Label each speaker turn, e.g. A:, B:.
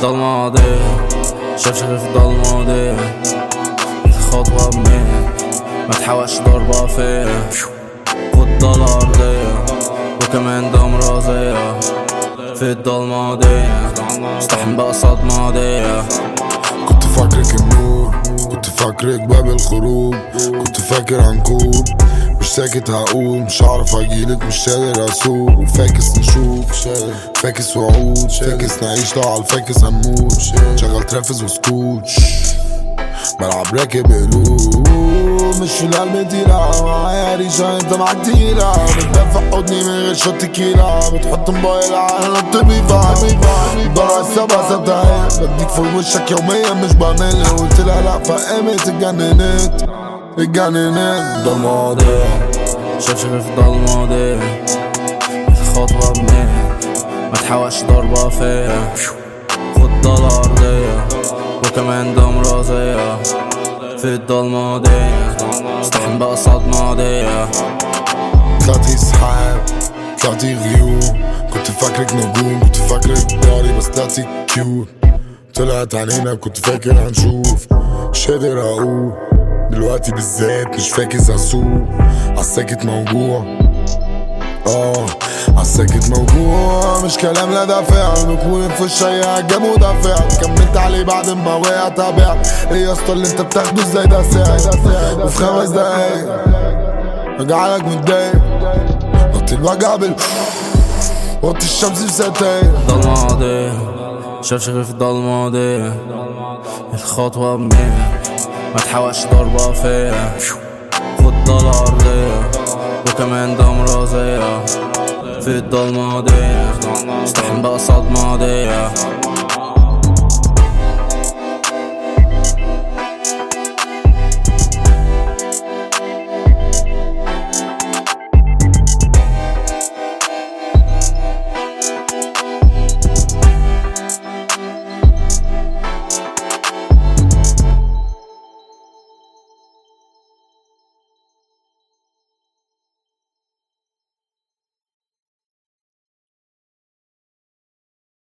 A: الضلمة دي شاف شغل في الضلمة دي خطوة بمية ما تحاولش ضربة فيا خد دولار دي وكمان دم رازية في الضلمة دي استحم بقى صدمة دي
B: كنت فاكرك النور كنت فاكرك باب الخروج كنت فاكر هنكون مش ساكت هقول مش هعرف اجيلك مش قادر اسوق وفاكس نشوف فاكس وعود فاكس نعيش لو على الفاكس هنموت شغل ترافز وسكوت بلعب راكب قلوب مش في القلب تقيلة معايا ريشة انت معاك تقيلة بتدفع حضني من غير شط تكيلة بتحط موبايل على الطبي فاهم ضرع السبعة ثابتة بديك في وشك يوميا مش بعمل قلت لها لا فقامت اتجننت اتجننت
A: ضلمة دي شاف شغل في الضلمة دي خطوة بمية ما تحاولش ضربة فيا خد دولار دي وكمان دم رازية في الضلمة دي استحم بقى صدمة دي
B: طلعتي سحاب طلعتي غيوم كنت فاكرك نجوم كنت فاكرك داري بس طلعتي كيوت طلعت علينا كنت فاكر هنشوف مش قادر اقول دلوقتي بالذات مش فاكس اسوق عالساكت موجوع اه عالساكت موجوع مش كلام لا دافع بكون في الشيء جاب مدافع كملت عليه بعد ما وقع تابع ايه يا اسطى اللي انت بتاخده ازاي ده ساعد وفي خمس دقايق رجعلك متضايق نط الوجع بال وطي الشمس في ستاير
A: ضلمة دي شاف شغل في الضلمة دي الخطوة بمية ما تحاولش ضربة فيا خد دولار دي وكمان دم رازية في الضلمة دي استحم بقى صدمة دي